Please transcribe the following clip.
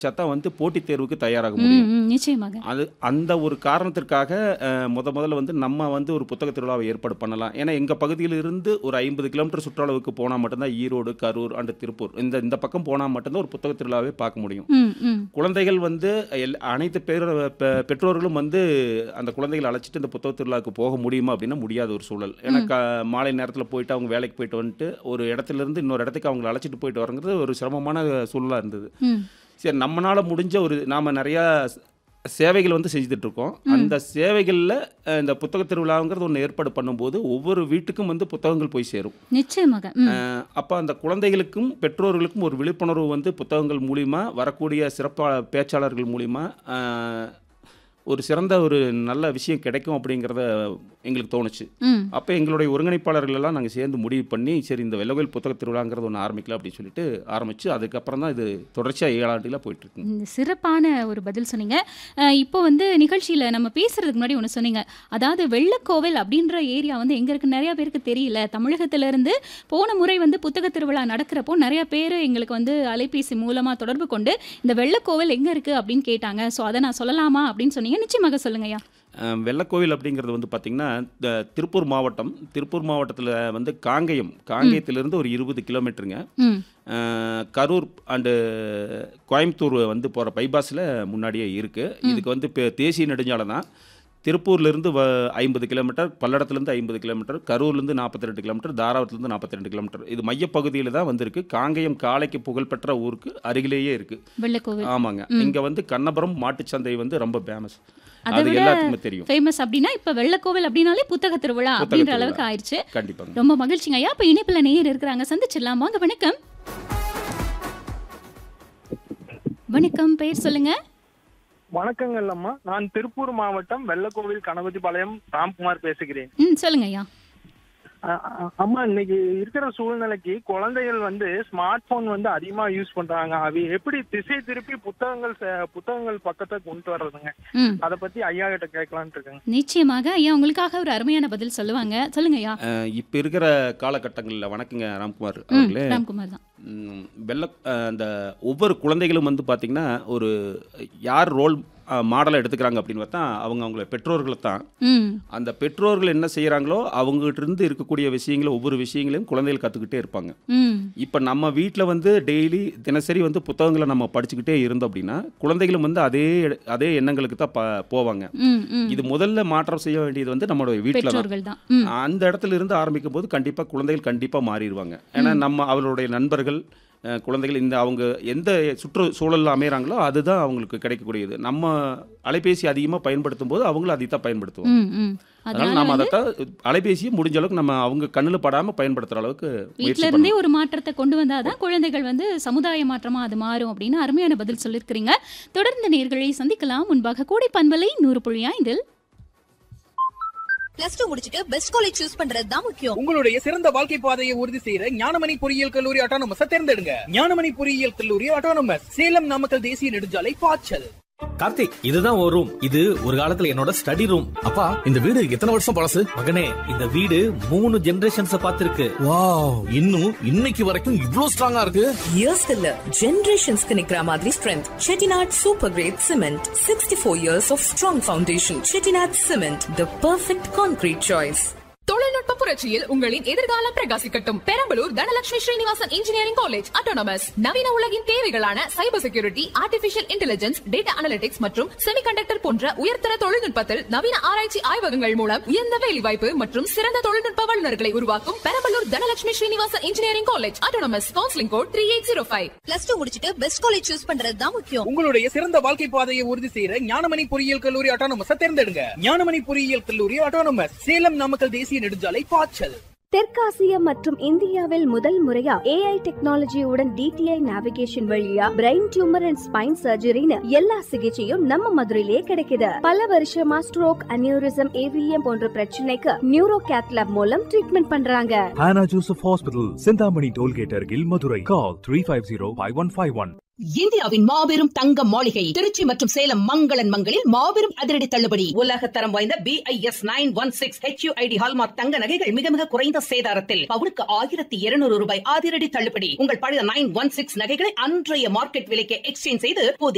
தான் வந்து போட்டித் தேர்வுக்கு தயாராக ம், முடியும் ம், நிச்சயமாக அது அந்த ஒரு காரணத்திற்காக அஹ், முத முதல்ல வந்து நம்ம வந்து ஒரு புத்தக திருவிழாவை ஏற்பாடு பண்ணலாம் ஏன்னா எங்கள் பகுதியில் இருந்து ஒரு ஐம்பது கிலோமீட்டர் சுற்றளவுக்கு போனால் மட்டும்தான் ஈரோடு கரூர் அண்ட் திருப்பூர் இந்த இந்த பக்கம் போனால் மட்டும்தான் ஒரு புத்தக திருவிழாவே பார்க்க முடியும் ம் ம் குழந்தைகள் வந்து எல் அனைத்து பேர் பெ- பெற்றோர்களும் வந்து அந்த குழந்தைகளை அழைச்சிட்டு இந்த புத்தக திருவிழாவுக்கு போக முடியுமா அப்படின்னா முடியாத ஒரு சூழல் ஏன்னா க மாலை நேரத்தில் போயிட்டு அவங்க வேலைக்கு போயிட்டு வந்துட்டு ஒரு இடத்துல இருந்து இன்னொரு இடத்துக்கு அவங்களை அழைச்சிட்டு போயிட்டு வரங்கிறது ஒரு சிரமமான சூழலாக இருந்தது ம் சரி நம்மளால முடிஞ்ச ஒரு நாம் நிறையா சேவைகள் வந்து செஞ்சுட்டு இருக்கோம் அந்த சேவைகளில் இந்த புத்தக திருவிழாங்கிறது ஒன்று ஏற்பாடு பண்ணும்போது ஒவ்வொரு வீட்டுக்கும் வந்து புத்தகங்கள் போய் சேரும் நிச்சயமாக ம் அப்போ அந்த குழந்தைகளுக்கும் பெற்றோர்களுக்கும் ஒரு விழிப்புணர்வு வந்து புத்தகங்கள் மூலிமா வரக்கூடிய சிறப்பா பேச்சாளர்கள் மூலிமா அஹ், ஒரு சிறந்த ஒரு நல்ல விஷயம் கிடைக்கும் அப்படிங்கிறத எங்களுக்கு தோணுச்சு ம் அப்போ எங்களுடைய ஒருங்கிணைப்பாளர்கள் எல்லாம் நாங்கள் சேர்ந்து முடிவு பண்ணி சரி இந்த வெள்ளவேல் புத்தக திருவிழாங்கிறது ஒன்று ஆரம்பிக்கலாம் அப்படின்னு சொல்லிட்டு ஆரம்பிச்சு அதுக்கப்புறம் தான் இது தொடர்ச்சியாக ஏழு ஆண்டுகளாக போயிட்டு இருக்குங்க இந்த சிறப்பான ஒரு பதில் சொன்னீங்க அஹ் இப்போ வந்து நிகழ்ச்சியில் நம்ம பேசுறதுக்கு முன்னாடி ஒன்று சொன்னீங்க அதாவது வெள்ளக்கோவில் அப்படின்ற ஏரியா வந்து எங்க இருக்கு நிறைய பேருக்கு தெரியல தமிழகத்துல இருந்து போன முறை வந்து புத்தக திருவிழா நடக்கிறப்போ நிறைய பேர் எங்களுக்கு வந்து அலைபேசி மூலமா தொடர்பு கொண்டு இந்த வெள்ளக்கோவில் எங்க இருக்கு அப்படின்னு கேட்டாங்க ஸோ அதை நான் சொல்லலாமா அப்படின்னு சொன்னீங்க நிச்சயமாக சொல்லுங்கய்யா அஹ் வெள்ளக்கோவில் அப்படிங்கிறது வந்து பார்த்திங்கன்னா இந்த திருப்பூர் மாவட்டம் திருப்பூர் மாவட்டத்தில் வந்து காங்கயம் காங்கயத்திலிருந்து ஒரு இருபது கிலோமீட்டருங்க ம் அஹ் கரூர் அண்டு கோயம்புத்தூர் வந்து போகிற பைபாஸில் முன்னாடியே இருக்குது இதுக்கு வந்து இப்போ தேசிய நெடுஞ்சாலை தான் திருப்பூர்லேருந்து வ ஐம்பது கிலோமீட்டர் பல்லடத்துலேருந்து ஐம்பது கிலோமீட்டர் கரூர்லேருந்து நாற்பத்தி ரெண்டு கிலோமீட்டர் தாராவரத்துலேருந்து நாற்பத்தி ரெண்டு கிலோமீட்டர் இது மையப்பகுதியில் தான் வந்திருக்கு காங்கயம் காளைக்கு புகழ்பெற்ற ஊருக்கு அருகிலேயே இருக்குது வெள்ளக்கோவில் ஆமாங்க இங்கே வந்து கண்ணபுரம் மாட்டுச்சந்தை வந்து ரொம்ப ஃபேமஸ் அதை அது விட எல்லாத்துக்குமே தெரியும் ஃபேமஸ் அப்படின்னா இப்போ வெள்ளக்கோவில் அப்படின்னாலே புத்தக திருவிழா புத்தக அப்படின்ற திருவிழா. அளவுக்கு ஆயிடுச்சு கண்டிப்பாங்க ரொம்ப மகிழ்ச்சிங்க ஐயா இப்போ இணைப்பில் நேயர் இருக்கிறாங்க சந்திச்சிடலாம் வாங்க வணக்கம் வணக்கம் பெயர் சொல்லுங்க வணக்கங்கள் அம்மா நான் திருப்பூர் மாவட்டம் வெள்ளக்கோவில் கணபதிபாளையம் ராம்குமார் பேசுகிறேன் ம் சொல்லுங்க ஐயா அ- அ- அம்மா இன்னைக்கு இருக்கிற சூழ்நிலைக்கு குழந்தைகள் வந்து ஸ்மார்ட் போன் வந்து அதிகமா யூஸ் பண்றாங்க அவை எப்படி திசை திருப்பி புத்தகங்கள் ச- புத்தகங்கள் பக்கத்தை கொண்டு வர்றதுங்க ம் அத பத்தி ஐயா கிட்ட கேட்கலான்ட்டு இருக்கேங்க நிச்சயமாக ஐயா உங்களுக்காக ஒரு அருமையான பதில் சொல்லுவாங்க சொல்லுங்க ஐயா இப்போ இருக்கிற காலகட்டங்களில் வணக்கங்க ராம்குமார் ம் அவர்களே ராம்குமார் தான் ம், வெள்ள அஹ், அந்த ஒவ்வொரு குழந்தைகளும் வந்து பார்த்திங்கன்னா ஒரு யார் ரோல் மாடலை எடுத்துக்கிறாங்க அப்படின்னு பார்த்தா அவங்க அவங்கள பெற்றோர்களை தான் ம் அந்த பெற்றோர்கள் என்ன செய்கிறாங்களோ அவங்ககிட்ட இருந்து இருக்கக்கூடிய விஷயங்களை ஒவ்வொரு விஷயங்களையும் குழந்தைகள் கற்றுக்கிட்டே இருப்பாங்க ம் இப்போ நம்ம வீட்டில் வந்து டெய்லி தினசரி வந்து புத்தகங்களை நம்ம படிச்சுக்கிட்டே இருந்தோம் அப்படின்னா குழந்தைகளும் வந்து அதே அதே எண்ணங்களுக்கு தான் ப போவாங்க ம் ம் இது முதல்ல மாற்றம் செய்ய வேண்டியது வந்து நம்மளுடைய வீட்டில் தான் பெற்றோர்கள் தான் ம் அந்த இடத்துல இருந்து ஆரம்பிக்கும் போது கண்டிப்பாக குழந்தைகள் கண்டிப்பாக மாறிடுவாங்க ஏன்னா நம்ம அவர்களுடைய நண்பர்கள் அஹ், குழந்தைகள் இந்த அவங்க எந்த சுற்றுச்சூழலில் அமைகிறாங்களோ அதுதான் அவங்களுக்கு கிடைக்கக்கூடியது நம்ம அலைபேசி அதிகமாக பயன்படுத்தும் போது அவங்களும் அதை தான் பயன்படுத்துவோம் ம் ம் அதனால அதனால நம்ம வந்து அதைத்தான் அலைபேசியை முடிஞ்ச அளவுக்கு நம்ம அவங்க கண்ணில் படாமல் பயன்படுத்துகிற அளவுக்கு முயற்சி வீட்ல பண்ணணும். இருந்தே ஒரு மாற்றத்தை கொண்டு வந்தாதான் குழந்தைகள் வந்து சமுதாய மாற்றமா அது மாறும் அப்படின்னு அருமையான பதில் சொல்லியிருக்கிறீங்க தொடர்ந்து நேர்களை சந்திக்கலாம் முன்பாக கூடை பண்பலை நூறு புள்ளி ஐந்தில் பிளஸ் டூ முடிச்சிட்டு பெஸ்ட் காலேஜ் சூஸ் பண்றது தான் முக்கியம் உங்களுடைய சிறந்த வாழ்க்கை பாதையை உறுதி செய்யற ஞானமணி பொறியியல் கல்லூரி ஆட்டோனமஸ் தேர்ந்தெடுங்க ஞானமணி பொறியியல் கல்லூரி ஆட்டோனமஸ் சேலம் நாமக்கல் தேசிய நெடுஞ்சாலை பாய்ச்சல் கார்த்திக் இதுதான் ஒரு ரூம் இது ஒரு காலத்துல என்னோட ஸ்டடி ரூம் அப்பா இந்த வீடு எத்தனை வருஷம் பழசு மகனே இந்த வீடு மூணு ஜெனரேஷன்ஸ் பார்த்திருக்கு வாவ் இன்னும் இன்னைக்கு வரைக்கும் இவ்ளோ ஸ்ட்ராங்கா இருக்கு இயர்ஸ் இல்ல ஜெனரேஷன்ஸ்க்கு நிக்கிற மாதிரி strength Chettinad super grade cement sixty four years of strong foundation Chettinad cement the perfect concrete choice தொழில்நுட்ப புரட்சியில் உங்களின் எதிர்காலம் பிரகாசிக்கட்டும் Perambalur Dhanalakshmi Srinivasan engineering college autonomous நவீன உலகின் தேவைகளான cyber security artificial intelligence data analytics மற்றும் செமிகண்டக்டர் போன்ற உயர்தர தொழில்நுட்பத்தில் நவீன ஆராய்ச்சி ஆய்வகங்கள் மூலம் உயர்ந்த வேலைவாய்ப்பு மற்றும் சிறந்த தொழில்நுட்ப வல்லுநர்களை உருவாக்கும் Perambalur Dhanalakshmi Srinivasan engineering college autonomous counselling code three eight zero five plus two முடிச்சிட்டு பெஸ்ட் காலேஜ் சூஸ் பண்றது தான் முக்கியம் உங்களுடைய சிறந்த வாழ்க்கை பாதையை உறுதி செய்யற ஞானமணி பொறியியல் கல்லூரி ஆட்டோனமஸ் தேர்ந்தெடுங்க ஞானமணி பொறியியல் கல்லூரி ஆட்டோனமஸ் சேலம் நாமக்கல் தேசிய நெடுஞ்சாலை பாய்ச்சல் தெற்காசியா மற்றும் இந்தியாவில் முதல் முறையா ஏஐ டெக்னாலஜியுடன் டிடிஐ நேவிகேஷன் வழியா பிரெயின் டியூமர் அண்ட் ஸ்பைன் சர்ஜரின்னு எல்லா சிகிச்சையும் நம்ம மதுரையிலேயே கிடைக்குது பல வருஷமா ஸ்ட்ரோக் அனியூரிசம் ஏவிஎம் போன்ற பிரச்சனைக்கு நியூரோ கேத்லாப் மூலம் ட்ரீட்மெண்ட் பண்றாங்க Hannah Joseph Hospital, Sindhamani Tollgate Argil, Madurai. Call 350-5151. இந்தியாவின் மாபெரும் தங்க மாளிகை திருச்சி மற்றும் சேலம் மங்களன் மங்களில் மாபெரும் அதிரடி தள்ளுபடி உலக தரம் வாய்ந்த B I S nine one six HUID hallmark தங்க நகைகள் மிக மிக குறைந்த சேதாரத்தில் பவுனுக்கு ஆயிரத்தி இருநூறு ரூபாய் அதிரடி தள்ளுபடி உங்கள் பழைய நைன் ஒன் சிக்ஸ் நகைகளை அன்றைய மார்க்கெட் விலைக்கு எக்ஸ்சேஞ்ச் செய்து புதிய